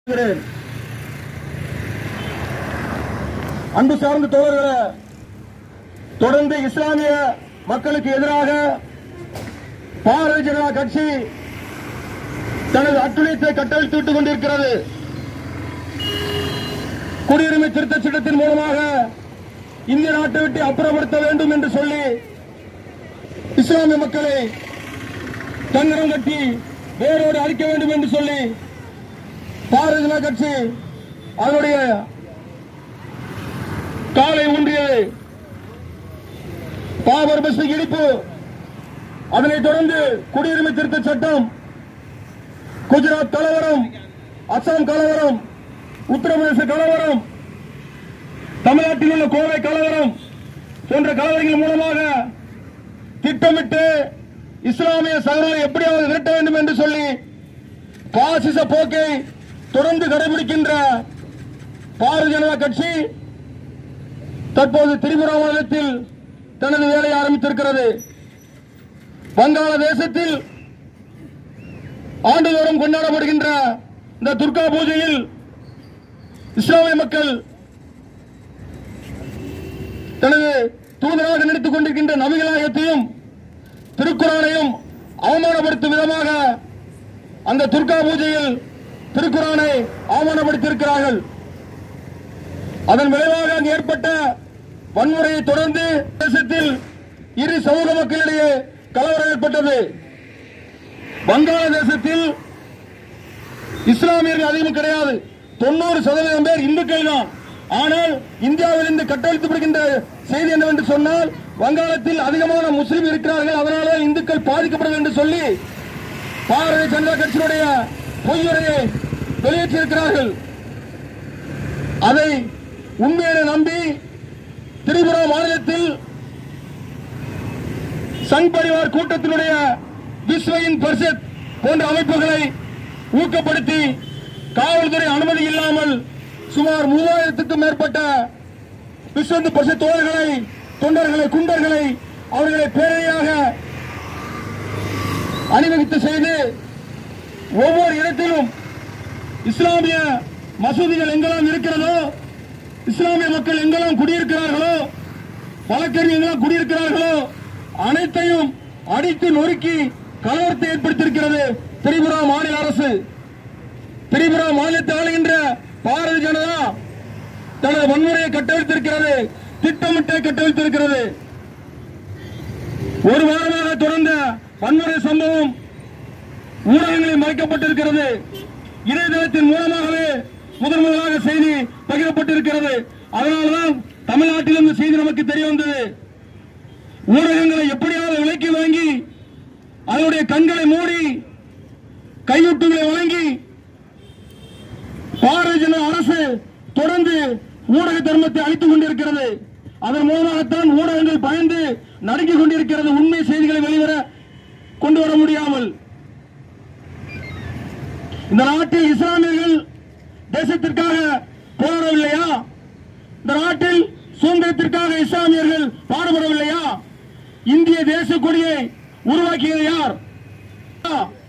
இருக்கிறேன். அன்பு சார்ந்த தோழர்களே தொடர்ந்து இஸ்லாமிய மக்களுக்கு எதிராக பாரதிய ஜனதா கட்சி தனது அட்டுழியத்தை கட்டவிழ்த்து விட்டுக் கொண்டிருக்கிறது குடியுரிமை திருத்த சட்டத்தின் மூலமாக இந்திய நாட்டை விட்டு அப்புறப்படுத்த வேண்டும் என்று சொல்லி இஸ்லாமிய மக்களை தங்கரம் கட்டி வேரோடு அழிக்க வேண்டும் என்று சொல்லி பாரதிய ஜனதா கட்சி அதனுடைய காலை ஊன்றியது பாபர் பஸ்தி இடிப்பு அதனைத் தொடர்ந்து குடியுரிமை திருத்த சட்டம் குஜராத் கலவரம் அசாம் கலவரம் உத்தரப்பிரதேச கலவரம் தமிழ்நாட்டில் உள்ள கோவை கலவரம் போன்ற கலவரங்கள் மூலமாக திட்டமிட்டு இஸ்லாமிய சகோதரர்களை எப்படியாவது விரட்ட வேண்டும் என்று சொல்லி பாசிச போக்கை தொடர்ந்து கடைபிடிக்கின்ற பாரதிய ஜனதா கட்சி தற்போது திரிபுரா மாநிலத்தில் தனது வேலையை ஆரம்பித்திருக்கிறது வங்காளதேசத்தில் ஆண்டுதோறும் கொண்டாடப்படுகின்ற இந்த துர்கா பூஜையில் இஸ்லாமிய மக்கள் தனது தூதராக நடித்துக் கொண்டிருக்கின்ற நபிகளாயத்தையும் திருக்குறானையும் அவமானப்படுத்தும் விதமாக அந்த துர்கா பூஜையில் திருக்குறானை அவமானப்படுத்தியிருக்கிறார்கள் அதன் விளைவாக அங்கு ஏற்பட்ட வன்முறையை தொடர்ந்து தேசத்தில் இரு சமூக மக்களிடையே கலவரம் ஏற்பட்டது வங்காளதேசத்தில் இஸ்லாமியர்கள் அதிகம் கிடையாது தொண்ணூறு சதவீதம் பேர் இந்துக்கள் தான் ஆனால் இந்தியாவில் இருந்து கட்டளிக்கப்படுகின்ற செய்தி என்னவென்று சொன்னால் வங்காளத்தில் அதிகமான முஸ்லிம் இருக்கிறார்கள் அதனால இந்துக்கள் பாதிக்கப்படும் என்று சொல்லி பாரதிய ஜனதா கட்சியினுடைய பொய்யுரையை வெளியேற்றியிருக்கிறார்கள் அதை உண்மையை நம்பி திரிபுரா மாநிலத்தில் சங் பரிவார் கூட்டத்தினுடைய விஸ்வயின் பரிஷத் போன்ற அமைப்புகளை ஊக்கப்படுத்தி காவல்துறை அனுமதி இல்லாமல் சுமார் மூவாயிரத்துக்கும் மேற்பட்ட விஸ்வந்து பரிஷத் தோழர்களை தொண்டர்களை குண்டர்களை அவர்களை பேரணியாக அணிவகுத்து செய்து ஒவ்வொரு இடத்திலும் இஸ்லாமிய மசூதிகள் எங்கெல்லாம் இருக்கிறதோ இஸ்லாமிய மக்கள் எங்கெல்லாம் குடியிருக்கிறார்களோ வழக்கறிஞர் எங்கெல்லாம் குடியிருக்கிறார்களோ அனைத்தையும் அடித்து நொறுக்கி கலவரத்தை ஏற்படுத்தியிருக்கிறது திரிபுரா மாநில அரசு திரிபுரா மாநிலத்தை ஆளுகின்ற பாரதிய ஜனதா தனது வன்முறையை கட்டவிழ்த்திருக்கிறது திட்டமிட்டே கட்டவிழ்த்திருக்கிறது ஒரு வாரமாக தொடர்ந்த வன்முறை சம்பவம் ஊடகங்களில் மறைக்கப்பட்டிருக்கிறது இணையதளத்தின் மூலமாகவே முதன் முதலாக செய்தி பகிரப்பட்டிருக்கிறது அதனால்தான் தமிழ்நாட்டில் இந்த செய்தி நமக்கு தெரிய வந்தது ஊடகங்களை எப்படியாவது விலைக்கு வாங்கி அதனுடைய கண்களை மூடி கையூட்டுகளை வழங்கி பாரதிய ஜனதா அரசு தொடர்ந்து ஊடக தர்மத்தை அளித்துக் கொண்டிருக்கிறது அதன் மூலமாகத்தான் ஊடகங்கள் பயந்து நடுங்கிக் கொண்டிருக்கிறது உண்மை செய்திகளை வெளிவர கொண்டு வர முடியாமல் இந்த நாட்டில் இஸ்லாமியர்கள் தேசத்திற்காக போராடவில்லையா இந்த நாட்டில் சுதந்திரத்திற்காக இஸ்லாமியர்கள் பாடுபடவில்லையா இந்திய தேச கொடியை உருவாக்கியது யார்